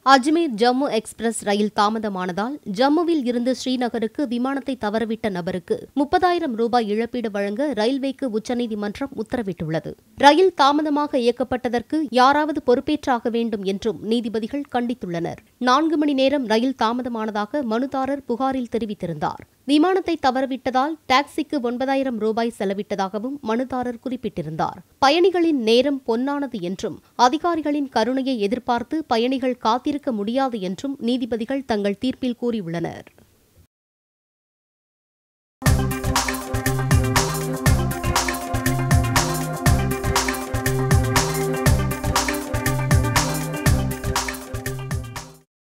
Ajmer Jammu express rail தாமதமானதால் ஜம்முவில் இருந்து ஸ்ரீநகருக்கு விமானத்தை தவறவிட்ட நபருக்கு முப்பதாயிரம் ரூபாய் இழப்பீடு வழங்க ரயில்வேக்கு உச்சநீதிமன்றம் உத்தரவிட்டுள்ளது ரயில் தாமதமாக இயக்கப்பட்டதற்கு யாராவது பொறுப்பேற்றாக வேண்டும் என்றும் நீதிபதிகள் கண்டித்துள்ளனர் நான்கு மணி நேரம் ரயில் தாமதமானதாக மனுதாரர் புகாரில் தெரிவித்திருந்தார் விமானத்தை தவறவிட்டதால் டாக்ஸிக்கு ஒன்பதாயிரம் ரூபாய் செலவிட்டதாகவும் மனுதாரர் குறிப்பிட்டிருந்தார் பயணிகளின் நேரம் பொன்னானது என்றும் அதிகாரிகளின் கருணையை எதிர்பார்த்து பயணிகள் காத்திருக்க முடியாது என்றும் நீதிபதிகள் தங்கள் தீர்ப்பில் கூறியுள்ளனர்